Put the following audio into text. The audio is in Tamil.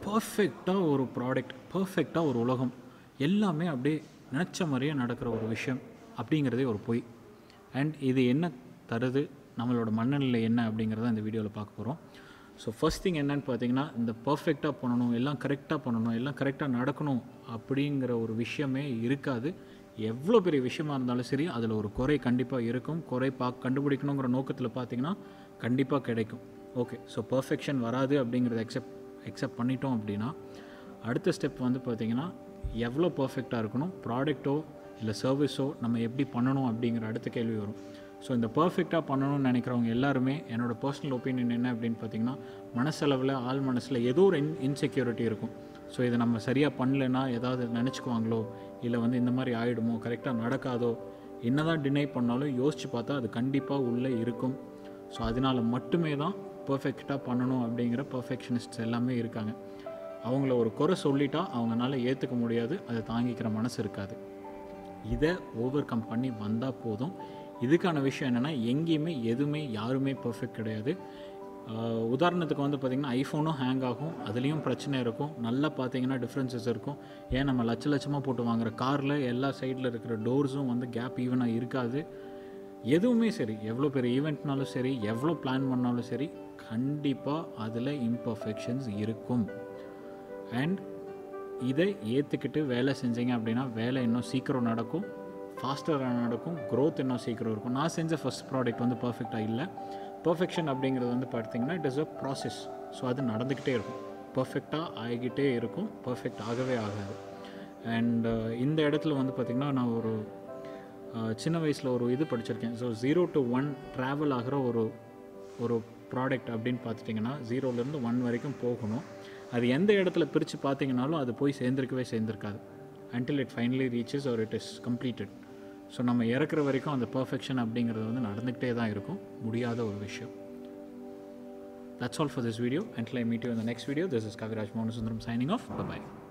பர்ஃபெக்டாக ஒரு ப்ராடக்ட் பர்ஃபெக்டாக ஒரு உலகம் எல்லாமே அப்படியே நினச்ச மாதிரியே நடக்கிற ஒரு விஷயம் அப்படிங்கிறதே ஒரு பொய் அண்ட் இது என்ன தருது நம்மளோட மனநிலை என்ன அப்படிங்கிறத இந்த வீடியோவில் பார்க்க போகிறோம் ஸோ ஃபர்ஸ்ட் திங் என்னன்னு பார்த்தீங்கன்னா இந்த பர்ஃபெக்டாக பண்ணணும் எல்லாம் கரெக்டாக பண்ணணும் எல்லாம் கரெக்டாக நடக்கணும் அப்படிங்கிற ஒரு விஷயமே இருக்காது எவ்வளோ பெரிய விஷயமா இருந்தாலும் சரி அதில் ஒரு குறை கண்டிப்பாக இருக்கும் குறை பா கண்டுபிடிக்கணுங்கிற நோக்கத்தில் பார்த்தீங்கன்னா கண்டிப்பாக கிடைக்கும் ஓகே ஸோ பர்ஃபெக்ஷன் வராது அப்படிங்கிறத எக்ஸெப்ட் எக்ஸெப்ட் பண்ணிட்டோம் அப்படின்னா அடுத்த ஸ்டெப் வந்து பார்த்திங்கன்னா எவ்வளோ பர்ஃபெக்டாக இருக்கணும் ப்ராடக்ட்டோ இல்லை சர்வீஸோ நம்ம எப்படி பண்ணணும் அப்படிங்கிற அடுத்த கேள்வி வரும் ஸோ இந்த பர்ஃபெக்டாக பண்ணணும்னு நினைக்கிறவங்க எல்லாருமே என்னோடய பர்சனல் ஒப்பீனியன் என்ன அப்படின்னு பார்த்தீங்கன்னா மனசளவில் ஆள் மனசில் ஏதோ ஒரு இன் இன்செக்யூரிட்டி இருக்கும் ஸோ இதை நம்ம சரியாக பண்ணலைன்னா ஏதாவது நினச்சிக்குவாங்களோ இல்லை வந்து இந்த மாதிரி ஆகிடுமோ கரெக்டாக நடக்காதோ என்னதான் டினை பண்ணாலும் யோசித்து பார்த்தா அது கண்டிப்பாக உள்ளே இருக்கும் ஸோ அதனால் மட்டுமே தான் பர்ஃபெக்டாக பண்ணணும் அப்படிங்கிற பர்ஃபெக்ஷனிஸ்ட்ஸ் எல்லாமே இருக்காங்க அவங்கள ஒரு குறை சொல்லிட்டா அவங்களால ஏற்றுக்க முடியாது அதை தாங்கிக்கிற மனசு இருக்காது இதை ஓவர் கம் பண்ணி வந்தால் போதும் இதுக்கான விஷயம் என்னென்னா எங்கேயுமே எதுவுமே யாருமே பர்ஃபெக்ட் கிடையாது ஆஹ் உதாரணத்துக்கு வந்து பார்த்திங்கன்னா ஐஃபோனும் ஹேங் ஆகும் அதுலேயும் பிரச்சனை இருக்கும் நல்லா பார்த்தீங்கன்னா டிஃப்ரென்சஸ் இருக்கும் ஏன் நம்ம லட்ச லட்சமாக போட்டு வாங்குற காரில் எல்லா சைடில் இருக்கிற டோர்ஸும் வந்து கேப் ஈவனாக இருக்காது எதுவுமே சரி எவ்வளோ பெரிய ஈவெண்ட்னாலும் சரி எவ்வளோ பிளான் பண்ணாலும் சரி கண்டிப்பாக அதில் இம்பர்ஃபெக்ஷன்ஸ் இருக்கும் அண்ட் இதை ஏற்றுக்கிட்டு வேலை செஞ்சீங்க அப்படின்னா வேலை இன்னும் சீக்கிரம் நடக்கும் ஃபாஸ்டராக நடக்கும் growth இன்னும் சீக்கிரம் இருக்கும் நான் செஞ்ச ஃபர்ஸ்ட் ப்ராடக்ட் வந்து பர்ஃபெக்டாக இல்லை பர்ஃபெக்ஷன் அப்படிங்கிறது வந்து பார்த்தீங்கன்னா it is a process so அது நடந்துக்கிட்டே இருக்கும் பர்ஃபெக்டாக ஆகிக்கிட்டே இருக்கும் பர்ஃபெக்ட் ஆகவே ஆகாது அண்ட் இந்த இடத்துல வந்து பார்த்திங்கன்னா நான் ஒரு அஹ், சின்ன வயசில் ஒரு இது படிச்சிருக்கேன் so zero to one travel ஆகிற ஒரு ஒரு ப்ராடக்ட் அப்படின்னு பார்த்துட்டிங்கன்னா ஜீரோலேருந்து ஒன் வரைக்கும் போகணும் அது எந்த இடத்துல பிரித்து பார்த்தீங்கனாலும் அது போய் சேர்ந்திருக்கவே சேர்ந்திருக்காது until it finally reaches or it is completed so நம்ம இறக்குற வரைக்கும் அந்த பர்ஃபெக்ஷன் அப்படிங்கிறது வந்து நடந்துக்கிட்டே தான் இருக்கும் முடியாத ஒரு விஷயம் That's all for this video. Until I meet you in the next video, this is Kaviraj Mohansundaram signing off. Bye bye.